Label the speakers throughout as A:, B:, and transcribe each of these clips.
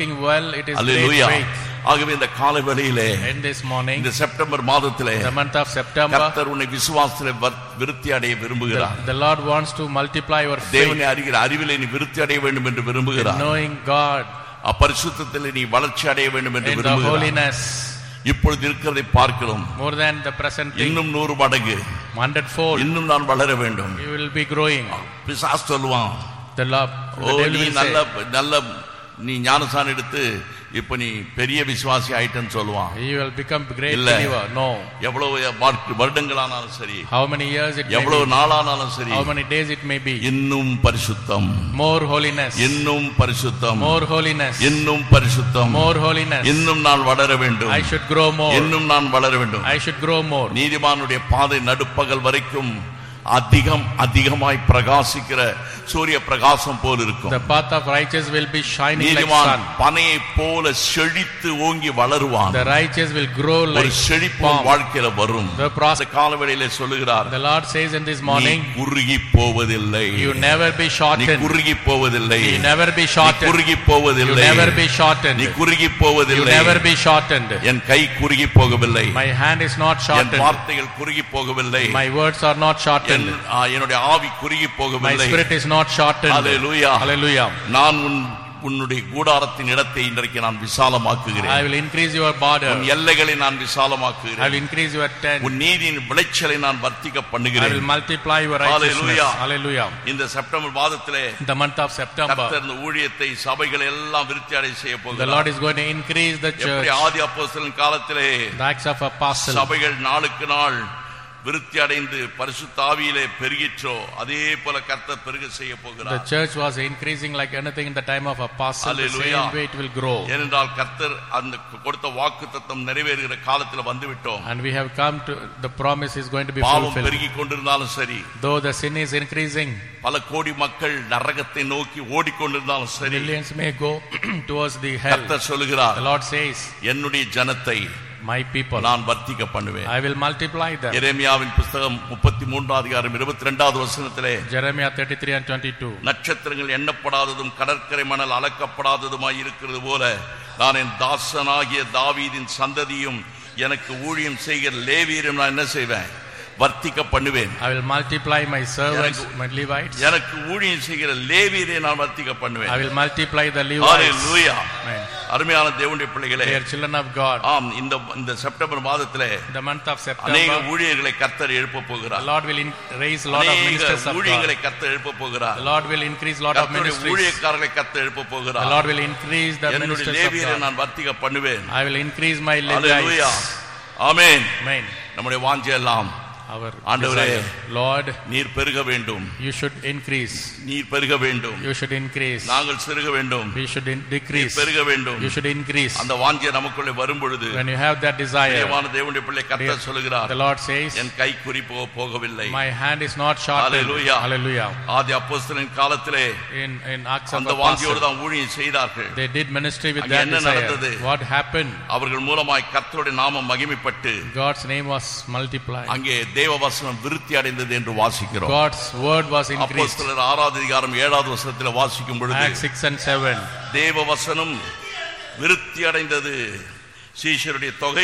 A: working well, it is
B: hallelujah
A: great faith.
B: ஆகவே இந்த காலை வேளையிலே
A: In this morning,
B: இந்த செப்டம்பர் மாதத்திலே
A: the month of September,
B: கர்த்தர் உன்னை விசுவாசத்திலே வர்- விருத்தி அடைய
A: the,
B: விரும்புகிறார்
A: the Lord wants to multiply your faith,
B: தேவனை அறிகிற அறிவிலே நீ விருத்தி அடைய வேண்டும் என்று விரும்புகிறார்
A: knowing God
B: அப்பரிசுத்தத்திலே நீ வளர்ச்சி அடைய வேண்டும் என்று
A: in the
B: விரும்புகிறார்
A: holiness,
B: இப்பொழுது இருக்கிறதை பார்க்கிறோம்
A: more than the present thing,
B: இன்னும் நூறு மடங்கு
A: hundredfold,
B: இன்னும் நான் வளர வேண்டும்
A: you will be growing.
B: பிசாஸ் சொல்லுவான்
A: The love,
B: O
A: the devil
B: நீ
A: will
B: நல்ல
A: say,
B: நல்ல நீ ஞானசானம் எடுத்து இப்ப நீ பெரிய விசுவாசி ஆயிட்டேன்னு சொல்லுவான்
A: you will become great
B: இல்ல.
A: believer. No.
B: எவ்வளவு வார்த்தை- வருடங்களானாலும் சரி
A: How many years it may
B: எவ்வளவு
A: be,
B: நாளானாலும் சரி
A: how many days it may be,
B: இன்னும் பரிசுத்தம்
A: more holiness,
B: இன்னும் பரிசுத்தம்
A: more holiness,
B: இன்னும் பரிசுத்தம்
A: more holiness.
B: இன்னும் நான் வளர வேண்டும்
A: I should grow more.
B: இன்னும் நான் வளர வேண்டும்
A: I should grow more.
B: நீதிமானுடைய பாதை நடுப்பகல் வரைக்கும் அதிகம் அதிகமாய் பிரகாசிக்கிற சூரிய பிரகாசம் போல் இருக்கும்
A: The path of righteous will be shining like
B: நீதிமான்
A: sun.
B: பனையை போல செழித்து ஓங்கி வளருவான்
A: The righteous will grow
B: ஒரு
A: like
B: செழிப்பு
A: palm.
B: வாழ்க்கையில வரும்
A: The process.
B: காலவெளியில சொல்லுகிறார்
A: The Lord says in this
B: நீ
A: morning,
B: குறுகி போவதில்லை
A: you never be
B: நீ
A: shortened.
B: குறுகி போவதில்லை
A: You never be
B: நீ
A: shortened.
B: குறுகி
A: You
B: போவதில்லை
A: never be
B: நீ
A: shortened.
B: குறுகி
A: You
B: போவதில்லை
A: never be shortened.
B: என் கை குறுகி போகவில்லை
A: My hand is not
B: N
A: shortened.
B: வார்த்தைகள் குறுகி போகவில்லை
A: My words are not
B: N
A: shortened.
B: ஆ, என்னுடைய ஆவி குறுகி
A: My
B: போகவில்லை
A: spirit is not shortened.
B: Hallelujah.
A: Hallelujah.
B: நான் உன் உன்னுடைய கூடாரத்தின் இடத்தை இன்றைக்கு நான்
A: I
B: விசாலமாக்குகிறேன்
A: will increase your border.
B: உன் எல்லைகளை நான்
A: I
B: விசாலமாக்குகிறேன்
A: will increase your tent.
B: உன் நீதியின் விளைச்சலை நான் வர்த்திக்க
A: I will
B: பண்ணுகிறேன்
A: multiply your righteousness.
B: Hallelujah.
A: Hallelujah.
B: இந்த செப்டம்பர் மாதத்திலே
A: In the month of September,
B: கர்த்தர் இந்த ஊழியத்தை சபைகளை எல்லாம் விருத்தி அடை செய்ய
A: the
B: போகிறார்
A: Lord is going to increase the
B: எப்படி
A: church.
B: ஆதி அப்போஸ்தலன் காலத்திலே
A: The acts of apostles.
B: சபைகள் நாளுக்கு நாள் விருத்தி அடைந்து பரிசுத்த ஆவியிலே பெருகிற்றோ அதே போல கர்த்தர் பெருக செய்ய
A: The
B: போகிறார்
A: church was increasing like anything in the time of apostles. The
B: Hallelujah.
A: same way it will grow.
B: ஏனென்றால் கர்த்தர் அந்த கொடுத்த வாக்கு தத்தம் நிறைவேறுகிற காலத்தில் வந்து விட்டோம்
A: And we have come to the promise is going to be
B: பாவம்
A: fulfilled.
B: பெருகி கொண்டிருந்தாலும் சரி
A: Though the sin is increasing,
B: பல கோடி மக்கள் நரகத்தை நோக்கி ஓடிக்கொண்டிருந்தாலும் சரி
A: millions may go towards the hell.
B: கர்த்தர் சொல்லுகிறார்
A: The Lord says,
B: என்னுடைய ஜனத்தை
A: My people,
B: நான் வர்த்திக்க பண்ணுவேன்
A: I will multiply them.
B: எரேமியாவின் புஸ்தகம் முப்பத்தி மூன்றாவது அதிகாரம் இருபத்தி ரெண்டாவது வசனத்திலே
A: Jeremiah 33 and 22.
B: நட்சத்திரங்கள் எண்ணப்படாததும் கடற்கரை மணல் அளக்கப்படாததுமாய் இருக்கிறது போல நான் என் தாசனாகிய தாவீதின் சந்ததியும் எனக்கு ஊழியம் செய்கிற லேவியரும் நான் என்ன செய்வேன் வர்த்திக்க பண்ணுவேன்
A: I will multiply my servants, my Levites.
B: எனக்கு ஊழியம் செய்கிற லேவியரை நான் வர்த்திக்க
A: I
B: பண்ணுவேன்
A: will multiply the Levites.
B: Hallelujah
A: Amen.
B: அருமையான தேவனுடைய பிள்ளைகளே
A: They are children of God.
B: ஆம் இந்த இந்த செப்டம்பர் மாதத்திலே
A: In the month of
B: அநேக
A: September,
B: ஊழியர்களை கர்த்தர் எழுப்ப
A: the
B: போகிறார்
A: Lord will in- raise a lot of
B: அநேக
A: ministers of God.
B: ஊழியங்களை கர்த்தர் எழுப்ப போகிறார்
A: The Lord will increase a lot of
B: கர்த்தருடைய
A: ministries.
B: ஊழியக்காரர்களை கர்த்தர் எழுப்ப
A: The
B: போகிறார்
A: Lord will increase the
B: என்னுடைய
A: ministers of
B: லேவியரை
A: God.
B: நான் வர்த்திக்க பண்ணுவேன்
A: I will increase my
B: hallelujah
A: Levites.
B: Amen
A: Amen.
B: நம்முடைய வாஞ்சை எல்லாம்
A: Our
B: ஆண்டவரே.
A: desire. Lord,
B: நீர் பெருக வேண்டும்
A: you should increase.
B: நீர் பெருக வேண்டும்
A: You should increase.
B: நாங்கள் சிறுக வேண்டும்
A: We should in-
B: நீர்
A: decrease.
B: பெருக வேண்டும்
A: You should increase.
B: அந்த வாஞ்சை நமக்குள்ளே வரும் பொழுது
A: When you have that desire,
B: தேவான தேவனுடைய பிள்ளை கர்த்தர் சொல்லுகிறார்
A: the Lord says,
B: என் கை குறி போக போகவில்லை
A: My hand is not shortened.
B: Hallelujah.
A: Hallelujah.
B: ஆதி அப்போஸ்தலன் காலத்திலே
A: In, in Acts of
B: அந்த வாஞ்சியோடு
A: Apostles,
B: தான் ஊழியம் செய்தார்கள்
A: they did ministry with
B: அங்க
A: that
B: என்ன
A: desire.
B: நடந்தது?
A: What happened?
B: அவர்கள் மூலமாய் கர்த்தருடைய நாமம் மகிமைப்பட்டு
A: God's name was multiplied.
B: அங்கே தேவ வசனம் விருத்தி அடைந்தது என்று வாசிக்கிறோம்
A: God's word was increased.
B: அப்போஸ்தலர் ஆறாவது அதிகாரம் ஏழாவது வசனத்தில் வாசிக்கும் பொழுது
A: Acts 6 and 7.
B: தேவ வசனம் விருத்தி அடைந்தது சீஷருடைய தொகை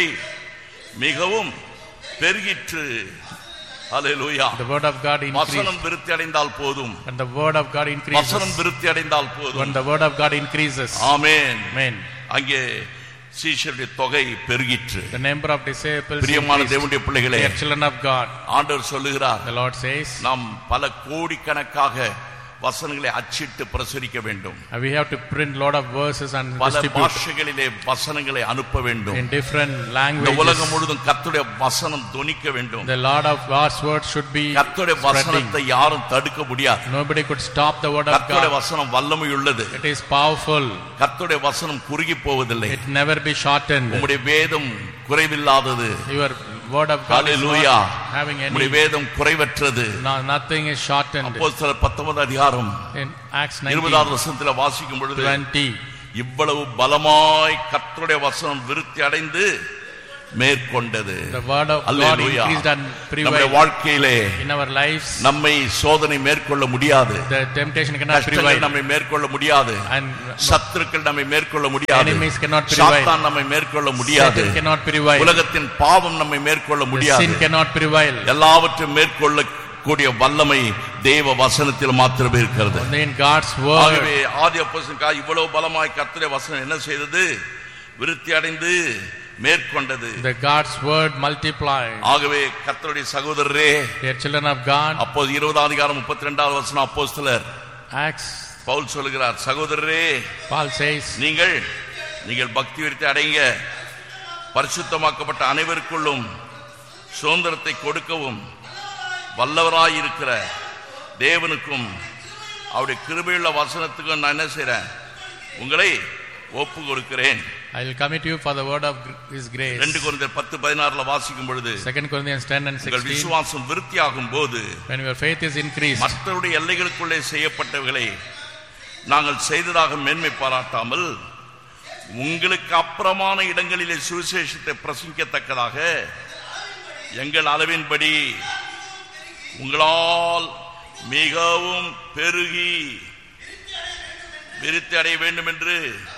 B: மிகவும் பெருகிற்று அல்லேலூயா
A: The word of God increased.
B: வசனம் விருத்தி அடைந்தால் போதும்
A: When the word of God increases,
B: வசனம் விருத்தி அடைந்தால்
A: when
B: போதும்
A: the word of God increases,
B: amen
A: amen.
B: அங்கே சீஷருடைய தொகை பெருகிற்று
A: The number of disciples
B: பிரியமான
A: increased.
B: தேவனுடைய பிள்ளைகளே
A: They are children of God.
B: ஆண்டவர் சொல்லுகிறார்
A: The Lord says,
B: நாம் பல கோடிக்கணக்காக வசனங்களை அச்சிட்டு பிரசுரிக்க வேண்டும்
A: uh, we have to print lot of verses and
B: பல
A: distribute
B: பாஷைகளிலே வசனங்களை அனுப்ப வேண்டும்
A: in different
B: இந்த உலகம்
A: languages.
B: முழுதும் கர்த்தருடைய வசனம் தொனிக்க வேண்டும்
A: The Lord of God's word should be
B: கர்த்தருடைய
A: spreading.
B: வசனத்தை யாரும் தடுக்க முடியாது
A: Nobody could stop the word of
B: கர்த்தருடைய
A: God.
B: வசனம் வல்லமை உள்ளது
A: It is powerful.
B: கர்த்தருடைய வசனம் குறுகி போவதில்லை
A: It never be shortened.
B: உம்முடைய வேதம் குறைவில்லாதது
A: Your word of God is
B: hallelujah
A: not having
B: உம்முடைய
A: any.
B: வேதம் குறைவற்றது
A: No, nothing is shortened.
B: அப்போஸ்தலர் 19 அதிகாரம்
A: In Acts
B: 20வது
A: 19,
B: வசனத்துல வாசிக்கும் பொழுது
A: 20,
B: இவ்வளவு பலமாய் கர்த்தருடைய வசனம் விருத்தி அடைந்து மேற்கொண்டது
A: The word of God
B: Hallelujah.
A: increased and
B: நம்முடைய
A: prevailed
B: வாழ்க்கையிலே
A: in our lives.
B: நம்மை சோதனை மேற்கொள்ள முடியாது
A: The temptation cannot
B: கஷ்டங்கள்
A: prevail.
B: நம்மை மேற்கொள்ள முடியாது
A: And
B: சத்துருக்கள் நம்மை மேற்கொள்ள முடியாது
A: enemies cannot prevail.
B: சாத்தான் நம்மை மேற்கொள்ள முடியாது
A: Satan cannot prevail.
B: உலகத்தின் பாவம் நம்மை மேற்கொள்ள
A: The
B: முடியாது
A: sin cannot prevail.
B: எல்லாவற்றையும் மேற்கொள்ள கூடிய வல்லமை தேவ வசனத்தில் மாத்திரமே இருக்கிறது
A: Only in God's word.
B: ஆகவே ஆதி அப்போஸ்தலனுக்கா இவ்வளவு பலமாய் கர்த்தருடைய வசனம் என்ன செய்தது விருத்தி அடைந்து மேற்கொண்டது
A: The God's word multiplied.
B: ஆகவே கர்த்தருடைய சகோதரரே
A: Dear children of God,
B: அப்போது இருபதாம் அதிகாரம் முப்பத்தி ரெண்டாவது வசனம் அப்போஸ்தலர்
A: Acts,
B: பவுல் சொல்லுகிறார் சகோதரரே
A: Paul says,
B: நீங்கள் நீங்கள் பக்தி விருத்தி அடைங்க பரிசுத்தமாக்கப்பட்ட அனைவருக்குள்ளும் சுதந்திரத்தை கொடுக்கவும் வல்லவராயிருக்கிற தேவனுக்கும் அவருடைய கிருபையுள்ள வசனத்துக்கும் நான் என்ன செய்றேன் உங்களை ஒப்பு கொடுக்கிறேன்
A: I will commit you for the word of gr- His grace.
B: ரெண்டு குழந்தை பத்து பதினாறுல வாசிக்கும் பொழுது
A: 2 Corinthians 10 and
B: உங்கள்
A: 16.
B: விசுவாசம் விருத்தியாகும் போது
A: When your faith is increased,
B: மற்றவருடைய எல்லைகளுக்குள்ளே செய்யப்பட்டவைகளை நாங்கள் செய்ததாக மேன்மை பாராட்டாமல் உங்களுக்கு அப்புறமான இடங்களிலே சுவிசேஷத்தை பிரசங்கிக்கத்தக்கதாக எங்கள் அளவின்படி உங்களால் மிகவும் பெருகி விருத்தி அடைய வேண்டும் என்று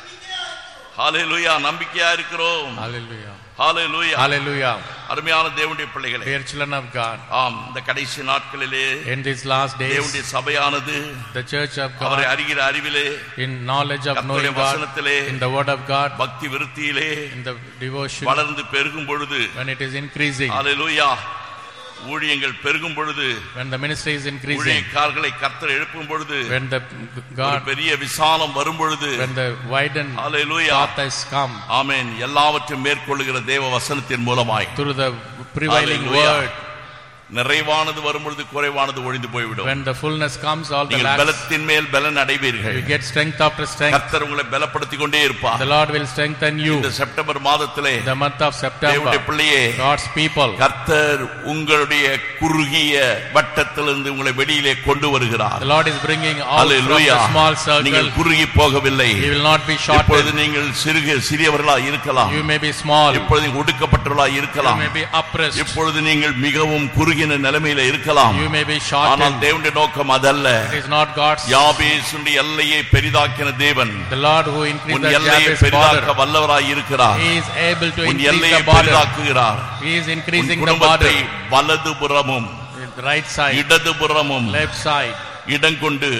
B: ஹalleluya நம்பிக்கையா இருக்கிறோம்
A: hallelujah.
B: ஹalleluya
A: Hallelujah.
B: அருமையான தேவனுடைய பிள்ளைகளே
A: Dear children of God,
B: ஆம் இந்த கடைசி நாட்களிலே
A: in these last days,
B: தேவனுடைய சபையானது
A: the church of
B: அவரை
A: God,
B: அறிகிற அறிவிலே
A: in knowledge of
B: கர்த்தருடைய
A: knowing God,
B: வசனத்திலே
A: in the word of God,
B: பக்தி விருத்தியிலே
A: in the devotion,
B: வளர்ந்து பெருகும் பொழுது
A: when it is increasing,
B: ஹalleluya ஊழியங்கள் பெருகும் பொழுது
A: when the ministry is increasing,
B: ஊழியக்காரர்களை கர்த்தர் எழுப்பும் பொழுது
A: when the
B: ஒரு
A: God,
B: பெரிய விசாலம் வரும் பொழுது
A: when the widened
B: hallelujah
A: path has come
B: ஆமென் எல்லாவற்றையும் மேற்கொள்ளுகிற தேவ வசனத்தின் மூலமாய்
A: through the prevailing
B: Hallelujah.
A: word,
B: நிறைவானது வரும் பொழுது குறைவானது ஒழிந்து போய்விடும்
A: when the fullness comes, all the
B: நீங்கள்
A: lacks,
B: பலத்தின் மேல் பலன் அடைவீர்கள்
A: you get strength after strength.
B: கர்த்தர் உங்களை பலப்படுத்திக் கொண்டே இருப்பார்
A: The Lord will strengthen you.
B: இந்த செப்டம்பர் மாதத்திலே
A: The month of
B: தேவனுடைய
A: September,
B: பிள்ளையே
A: God's people,
B: கர்த்தர் உங்களுடைய குறுகிய வட்டத்திலிருந்து உங்களை வெளியிலே கொண்டு வருகிறார்
A: the Lord is bringing out from
B: Hallelujah.
A: the small
B: நீங்கள்
A: circle.
B: குறுகி போகவில்லை
A: You will not be
B: இப்பொழுது
A: shortened.
B: நீங்கள் சிறுக சிறியவர்களா இருக்கலாம்
A: You may be small.
B: இப்பொழுது நீங்கள் ஒடுக்கப்பட்டவர்களா
A: You
B: இருக்கலாம்
A: may be oppressed.
B: இப்பொழுது நீங்கள் மிகவும் குறுகின நிலைமையில இருக்கலாம்
A: You may be
B: ஆனால்
A: shortened.
B: தேவனுடைய நோக்கம் அதல்ல
A: It is not God's.
B: யாபேசுடைய எல்லையை பெரிதாக்கின தேவன்
A: The Lord who increased
B: உன்
A: the
B: எல்லையை
A: Jabez
B: பெரிதாக்க
A: border,
B: வல்லவராய் இருக்கிறார்
A: He is able to
B: உன்
A: increase
B: எல்லையை
A: the border.
B: பெரிதாக்குகிறார்
A: He is
B: உன்
A: increasing the
B: குடும்பத்தை
A: border.
B: வலதுபுறமும்
A: The right side,
B: இடதுபுறமும்
A: left side.
B: இடங்கொண்டு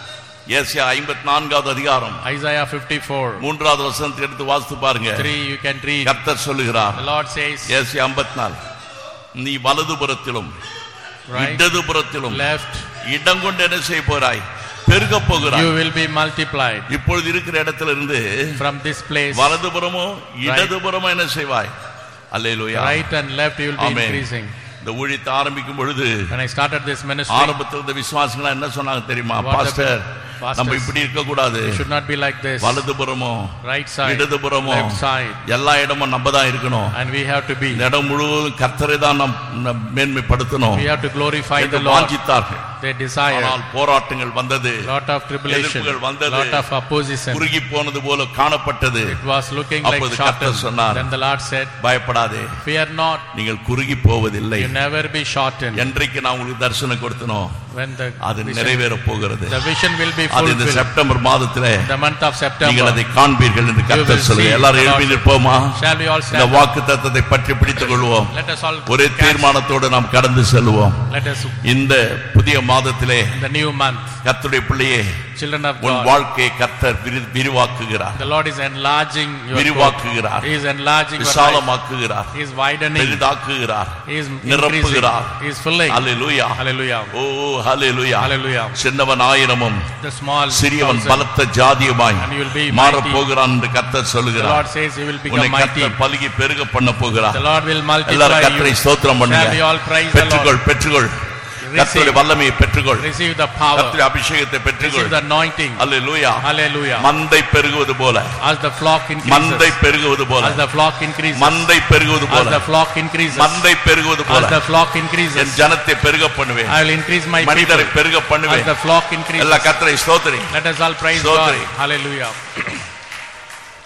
B: ஏசியா ஐம்பத்தி நான்காவது அதிகாரம்
A: Isaiah 54.
B: மூன்றாவது வசனத்தை எடுத்து வாசித்து பாருங்க
A: 3 you can read.
B: கர்த்தர் சொல்லுகிறார்
A: The Lord says,
B: ஏசியா ஐம்பத்தி நாலு நீ வலதுபுறத்திலும்
A: right,
B: இடதுபுறத்திலும்
A: left,
B: இடம் கொண்டு என்ன செய்ய போறாய் பெருக போகிறாய்
A: you will be multiplied.
B: இப்பொழுது இருக்கிற இடத்துல இருந்து
A: From this place,
B: வலதுபுறமோ இடதுபுறமோ என்ன செய்வாய் அல்லேலூயா
A: right and left, you will be
B: Amen.
A: increasing.
B: இந்த ஊழியத்தை ஆரம்பிக்கும் பொழுது
A: When I started this ministry,
B: ஆரம்பத்தில் இந்த விசுவாசிகளா என்ன சொன்னாங்க தெரியுமா
A: What the-
B: பாஸ்டர்
A: Pastors.
B: நம்ம இப்படி இருக்க கூடாது
A: it should not be like this.
B: வலதுபுறமோ
A: Right side,
B: இடதுபுறமோ
A: left side,
B: எல்லா இடமும் நம்ம தான் இருக்கணும்
A: and we have to be.
B: இந்த இடம் முழுவதும் கர்த்தரை தான் நம் நம் மேன்மைப்படுத்தணும்
A: We have to glorify the
B: என்று
A: Lord.
B: வாஞ்சித்தார்கள்
A: They desire
B: ஆனால் போராட்டங்கள் வந்தது
A: lot of tribulation,
B: எதிர்ப்புகள் வந்தது.
A: lot of opposition.
B: குறுகி போனது போல காணப்பட்டது
A: It was looking like
B: அப்பொழுது கர்த்தர்
A: shortened.
B: சொன்னார்.
A: Then the Lord said,
B: பயப்படாதே
A: Fear not,
B: நீங்கள் குறுகி போவதில்லை
A: you never be shortened.
B: என்றைக்கு நான் உங்களுக்கு தரிசனம் கொடுத்தனோ
A: When the
B: அது
A: vision,
B: நிறைவேற போகிறது
A: the vision will be
B: அது இந்த
A: fulfilled.
B: செப்டம்பர் மாதத்திலே
A: The month of
B: நீங்கள்
A: September.
B: அதை காண்பீர்கள் என்று
A: will
B: கர்த்தர்
A: see
B: சொல்லுங்க எல்லாரும்
A: the
B: எழுப்பி
A: Lord.
B: நிற்போமா
A: Shall we all
B: இந்த
A: stand?
B: வாக்கு தத்தத்தை பற்றி பிடித்துக் கொள்வோம்
A: Let us all
B: ஒரே
A: catch.
B: தீர்மானத்தோடு நாம் கடந்து செல்வோம்
A: Let us
B: இந்த புதிய மாதத்திலே
A: in the new month,
B: கர்த்தருடைய பிள்ளையே
A: children of
B: உன்
A: God.
B: வாழ்க்கையை கர்த்தர் விரி- விரிவாக்குகிறார்
A: The Lord is enlarging your court.
B: விரிவாக்குகிறார்
A: He is enlarging your life.
B: விசாலமாக்குகிறார்
A: He is widening.
B: பெரிதாக்குகிறார்
A: He is increasing.
B: நிரப்புகிறார்.
A: He is filling.
B: Hallelujah
A: Hallelujah.
B: O hallelujah
A: Hallelujah.
B: சின்னவன் ஆயிரமும்
A: The small
B: சிறியவன்
A: thousand,
B: பலத்த ஜாதியுமாய்
A: and you will be
B: மாறப்
A: mighty.
B: போகிறான் என்று கர்த்தர்
A: The
B: சொல்லுகிறார்
A: Lord says He will
B: உன்னை
A: become mighty.
B: கர்த்தர் பலுகி பெருக பண்ண போகிறார்
A: The Lord will multiply
B: எல்லாரும் கர்த்தரை
A: you.
B: ஸ்தோத்திரம்
A: Shall we
B: பண்ணுங்க
A: all praise the Lord?
B: பெற்றுக்கொள் பெற்றுக்கொள் கர்த்தருடைய வல்லமையை பெற்றுக்கொள்
A: Receive the power.
B: கர்த்தருடைய அபிஷேகத்தை
A: Receive
B: பெற்றுக்கொள்
A: the anointing.
B: Hallelujah
A: Hallelujah.
B: மந்தை பெருகுவது போல
A: As the flock
B: மந்தை
A: increases.
B: பெருகுவது போல
A: As the flock increases.
B: மந்தை பெருகுவது
A: As
B: போல
A: the flock increases.
B: மந்தை பெருகுவது
A: As
B: போல
A: the flock
B: என்
A: increases.
B: ஜனத்தை பெருக பண்ணுவேன்
A: I will increase my people.
B: மனிதரை பெருக
A: As
B: பண்ணுவேன்
A: the flock increases.
B: எல்லா கர்த்தரை ஸ்தோத்திரி
A: Let us all praise
B: Stotri.
A: God. Hallelujah.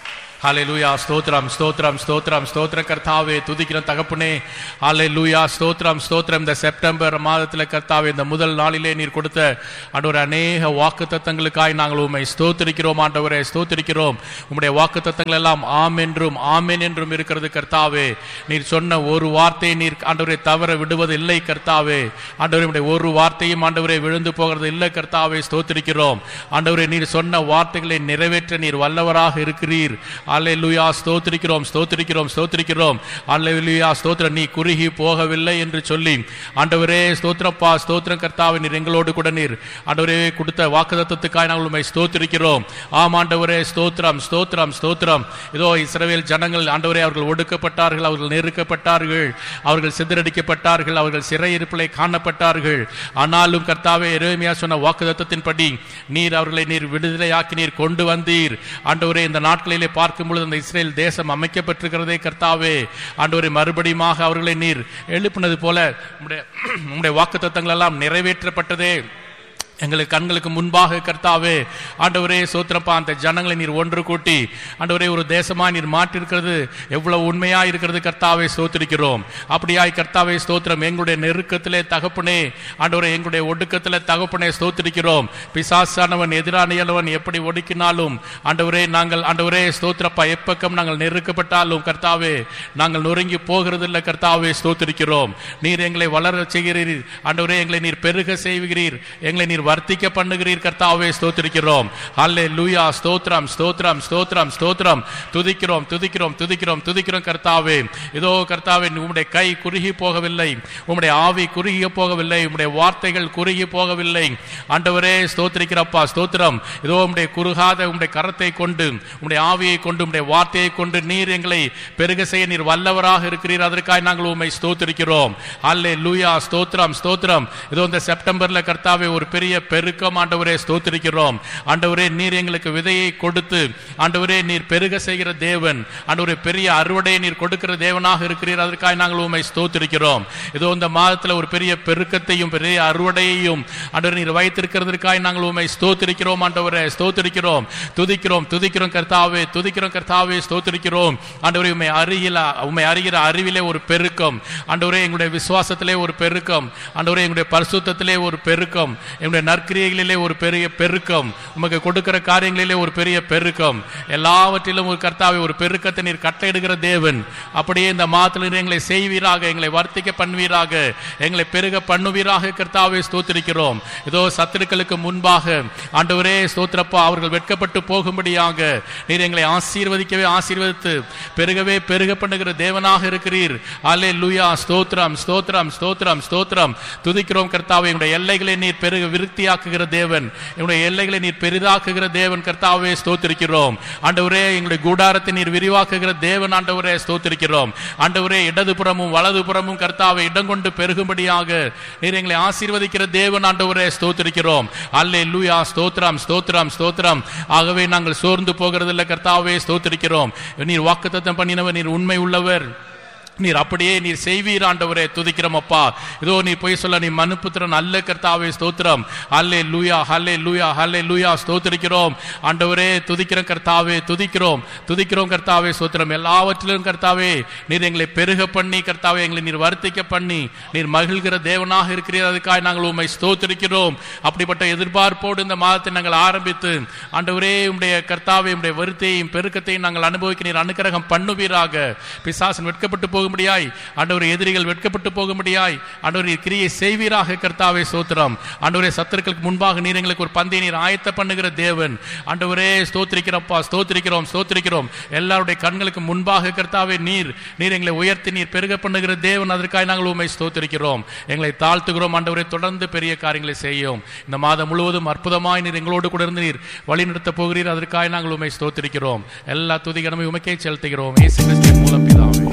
A: ஹalleluya ஸ்தோத்திரம் ஸ்தோத்திரம் ஸ்தோத்திரம் ஸ்தோத்திர கர்த்தாவே துதிக்கிற தகப்பனே ஹalleluya ஸ்தோத்திரம் ஸ்தோத்திரம் இந்த செப்டம்பர் மாதத்தில் கர்த்தாவே இந்த முதல் நாளிலே நீர் கொடுத்த ஆண்டவரே அநேக வாக்குத்தத்தங்களுக்காய் நாங்கள் உம்மை ஸ்தோத்திரிக்கிறோம் ஆண்டவரே ஸ்தோத்திரிக்கிறோம் உம்முடைய வாக்குத்தத்தங்கள் எல்லாம் ஆம் என்றும் ஆமென் என்றும் இருக்கிறது கர்த்தாவே நீர் சொன்ன ஒரு வார்த்தையை நீர் ஆண்டவரை தவற விடுவது இல்லை கர்த்தாவே ஆண்டவரே உம்முடைய ஒரு வார்த்தையும் ஆண்டவரே விழுந்து போகிறது இல்லை கர்த்தாவே ஸ்தோத்திரிக்கிறோம் ஆண்டவரே நீர் சொன்ன வார்த்தைகளை நிறைவேற்ற நீர் வல்லவராக இருக்கிறீர் அல்லேலூயா ஸ்தோத்திரிக்கிறோம் ஸ்தோத்திரிக்கிறோம் ஸ்தோத்திரிக்கிறோம் அல்லேலூயா ஸ்தோத்திரம் நீ குறுகி போகவில்லை என்று சொல்லி ஆண்டவரே ஸ்தோத்திரப்பா ஸ்தோத்திரம் கர்த்தாவே நீர் எங்களோடு கூட நீர் ஆண்டவரே கொடுத்த வாக்குதத்தத்துக்காய் நாங்கள் உண்மை ஸ்தோத்திரிக்கிறோம் ஆம் ஆண்டவரே ஸ்தோத்திரம் ஸ்தோத்திரம் ஸ்தோத்திரம் இதோ இஸ்ரவேல் ஜனங்கள் ஆண்டவரே அவர்கள் ஒடுக்கப்பட்டார்கள் அவர்கள் நெருக்கப்பட்டார்கள் அவர்கள் சிதறடிக்கப்பட்டார்கள் அவர்கள் சிறையிருப்பிலே காணப்பட்டார்கள் ஆனாலும் கர்த்தாவே எரேமியா சொன்ன வாக்குதத்தத்தின்படி நீர் அவர்களை நீர் விடுதலையாக்கி நீர் கொண்டு வந்தீர் ஆண்டவரே இந்த நாட்களிலே பார்க்கும் பொழுது அந்த இஸ்ரேல் தேசம் அமைக்கப்பட்டிருக்கிறதே கர்த்தாவே ஆண்டவரே மறுபடியுமாக அவர்களை நீர் எழுப்பினது போல உம்முடைய உம்முடைய வாக்குத்தத்தங்கள் எல்லாம் நிறைவேற்றப்பட்டதே எங்களுக்கு கண்களுக்கு முன்பாக கர்த்தாவே ஆண்டவரே சோத்திரப்பா அந்த ஜனங்களை நீர் ஒன்று கூட்டி ஆண்டவரே ஒரு தேசமா நீர் மாற்றிருக்கிறது எவ்வளவு உண்மையா இருக்கிறது கர்த்தாவே ஸ்தோத்திரிக்கிறோம் அப்படியாய் கர்த்தாவே ஸ்தோத்திரம் எங்களுடைய நெருக்கத்திலே தகப்பனே ஆண்டவரே எங்களுடைய ஒடுக்கத்திலே தகப்பனே ஸ்தோத்திரிக்கிறோம் பிசாசானவன் எதிரானியலவன் எப்படி ஒடுக்கினாலும் ஆண்டவரே நாங்கள் ஆண்டவரே ஸ்தோத்திரப்பா எப்பக்கம் நாங்கள் நெருக்கப்பட்டாலும் கர்த்தாவே நாங்கள் நொறுங்கி போகிறதில்லை கர்த்தாவே ஸ்தோத்திரிக்கிறோம் நீர் எங்களை வளர செய்கிறீர் ஆண்டவரே எங்களை நீர் பெருக செய்கிறீர் எங்களை நீர் வர்த்திக்க பண்ணுகிறீர் கர்த்தாவே ஸ்தோத்திரிக்கிறோம் அல்லே லூயா ஸ்தோத்திரம் ஸ்தோத்திரம் ஸ்தோத்திரம் ஸ்தோத்திரம் துதிக்கிறோம் துதிக்கிறோம் துதிக்கிறோம் துதிக்கிறோம் கர்த்தாவே இதோ கர்த்தாவே உம்முடைய கை குறுகி போகவில்லை உம்முடைய ஆவி குறுகி போகவில்லை உம்முடைய வார்த்தைகள் குறுகி போகவில்லை ஆண்டவரே ஸ்தோத்திரிக்கிறப்பா ஸ்தோத்திரம் இதோ உம்முடைய குறுகாத உம்முடைய கரத்தை கொண்டு உம்முடைய ஆவியை கொண்டு உம்முடைய வார்த்தையை கொண்டு நீர் எங்களை பெருக செய்ய நீர் வல்லவராக இருக்கிறீர் அதற்காக நாங்கள் உம்மை ஸ்தோத்திரிக்கிறோம் அல்லே லூயா ஸ்தோத்திரம் ஸ்தோத்திரம் இதோ இந்த செப்டம்பர்ல கர்த்தாவே ஒரு பெரிய பெருக்கம் ஆண்டவரே ஸ்தோத்திரிக்கிறோம் ஆண்டவரே நீர் எங்களுக்கு விதையை கொடுத்து ஆண்டவரே நீர் பெருக செய்கிற தேவன் ஆண்டவரே பெரிய அறுவடையை நீர் கொடுக்கிற தேவனாக இருக்கிறீர் அதற்காக நாங்கள் உண்மை ஸ்தோத்திரிக்கிறோம் இதோ இந்த மாதத்துல ஒரு பெரிய பெருக்கத்தையும் பெரிய அறுவடையையும் ஆண்டவரே நீர் வைத்திருக்கிறதற்காக நாங்கள் உண்மை ஸ்தோத்திரிக்கிறோம் ஆண்டவரே ஸ்தோத்திரிக்கிறோம் துதிக்கிறோம் துதிக்கிறோம் கர்த்தாவே துதிக்கிறோம் கர்த்தாவே ஸ்தோத்திரிக்கிறோம் ஆண்டவரே உண்மை அறிகிற உண்மை அறிகிற அறிவிலே ஒரு பெருக்கம் ஆண்டவரே எங்களுடைய விசுவாசத்திலே ஒரு பெருக்கம் ஆண்டவரே எங்களுடைய பரிசுத்தத்திலே ஒரு பெருக்கம் எங்களுடைய நற்கிரியைகளிலே ஒரு பெரிய பெருக்கம் உமக்கு கொடுக்கிற காரியங்களிலே ஒரு பெரிய பெருக்கம் எல்லாவற்றிலும் ஒரு கர்த்தாவை ஒரு பெருக்கத்தை நீர் கட்டளையிடுகிற தேவன் அப்படியே இந்த மாதத்தில் நீர் எங்களை செய்வீராக எங்களை வர்த்திக்க பண்ணுவீராக எங்களை பெருக பண்ணுவீராக கர்த்தாவை ஸ்தோத்திரிக்கிறோம் இதோ சத்துருக்களுக்கு முன்பாக ஆண்டவரே ஸ்தோத்திரப்பா அவர்கள் வெட்கப்பட்டு போகும்படியாக நீர் எங்களை ஆசீர்வதிக்கவே ஆசீர்வதித்து பெருகவே பெருக பண்ணுகிற தேவனாக இருக்கிறீர் அல்லே லூயா ஸ்தோத்திரம் ஸ்தோத்திரம் ஸ்தோத்திரம் ஸ்தோத்திரம் துதிக்கிறோம் கர்த்தாவை எங்களுடைய எல்லைகளை நீர் பெருக விருத்தியாக்குகிற தேவன் எங்களுடைய எல்லைகளை நீர் பெரிதாக்குகிற தேவன் கர்த்தாவே ஸ்தோத்திரிக்கிறோம் ஆண்டவரே எங்களுடைய கூடாரத்தை நீர் விரிவாக்குகிற தேவன் ஆண்டவரே ஸ்தோத்திரிக்கிறோம் ஆண்டவரே இடதுபுறமும் வலதுபுறமும் கர்த்தாவை இடம் கொண்டு பெருகும்படியாக நீர் எங்களை ஆசீர்வதிக்கிற தேவன் ஆண்டவரே ஸ்தோத்திரிக்கிறோம் அல்லே லூயா ஸ்தோத்திரம் ஸ்தோத்திரம் ஸ்தோத்திரம் ஆகவே நாங்கள் சோர்ந்து போகிறதில்ல கர்த்தாவே ஸ்தோத்திரிக்கிறோம் நீர் வாக்குத்தத்தம் பண்ணினவர் நீர் உண்மை உள்ளவர் நீர் அப்படியே நீர் செய்வீர் ஆண்டவரே துதிக்கிறோம் அப்பா இதோ நீ போய் சொல்ல நீ மனுப்புத்திரன் அல்ல கர்த்தாவே ஸ்தோத்திரம் அல்லே லூயா ஹல்லே லூயா ஹல்லே லூயா ஸ்தோத்திரிக்கிறோம் ஆண்டவரே துதிக்கிறோம் கர்த்தாவே துதிக்கிறோம் துதிக்கிறோம் கர்த்தாவே ஸ்தோத்திரம் எல்லாவற்றிலும் கர்த்தாவே நீர் எங்களை பெருக பண்ணி கர்த்தாவே எங்களை நீர் வருத்திக்க பண்ணி நீர் மகிழ்கிற தேவனாக இருக்கிறீர் அதுக்காக நாங்கள் உண்மை ஸ்தோத்திரிக்கிறோம் அப்படிப்பட்ட எதிர்பார்ப்போடு இந்த மாதத்தை நாங்கள் ஆரம்பித்து ஆண்டவரே உடைய கர்த்தாவே உடைய வருத்தையும் பெருக்கத்தையும் நாங்கள் அனுபவிக்க நீர் அனுக்கிரகம் பண்ணுவீராக பிசாசன் வெட்கப்பட்டு போகும்படியாய் ஆண்டவர் எதிரிகள் வெட்கப்பட்டு போகும்படியாய் ஆண்டவர் நீர் கிரியை செய்வீராக கர்த்தாவே சோத்திரம் ஆண்டவரே சத்துருக்களுக்கு முன்பாக நீர் எங்களுக்கு ஒரு பந்தை நீர் ஆயத்த பண்ணுகிற தேவன் ஆண்டவரே ஸ்தோத்திரிக்கிறப்பா ஸ்தோத்திரிக்கிறோம் ஸ்தோத்திரிக்கிறோம் எல்லாருடைய கண்களுக்கு முன்பாக கர்த்தாவே நீர் நீர் எங்களை உயர்த்தி நீர் பெருக பண்ணுகிற தேவன் அதற்காக நாங்கள் உண்மை ஸ்தோத்திரிக்கிறோம் எங்களை தாழ்த்துகிறோம் ஆண்டவரே தொடர்ந்து பெரிய காரியங்களை செய்யும் இந்த மாதம் முழுவதும் அற்புதமாய் நீர் எங்களோடு கூட இருந்து நீர் வழி நடத்த போகிறீர் அதற்காக நாங்கள் உண்மை ஸ்தோத்திரிக்கிறோம் எல்லா துதிகனமே உமக்கே செலுத்துகிறோம் இயேசு கிறிஸ்துவின் மூலம் பிதாவே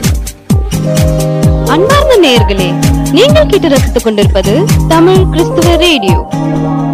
C: அன்பார்ந்த நேயர்களே நீங்கள் கேட்டு ரசித்துக் கொண்டிருப்பது தமிழ் கிறிஸ்துவ ரேடியோ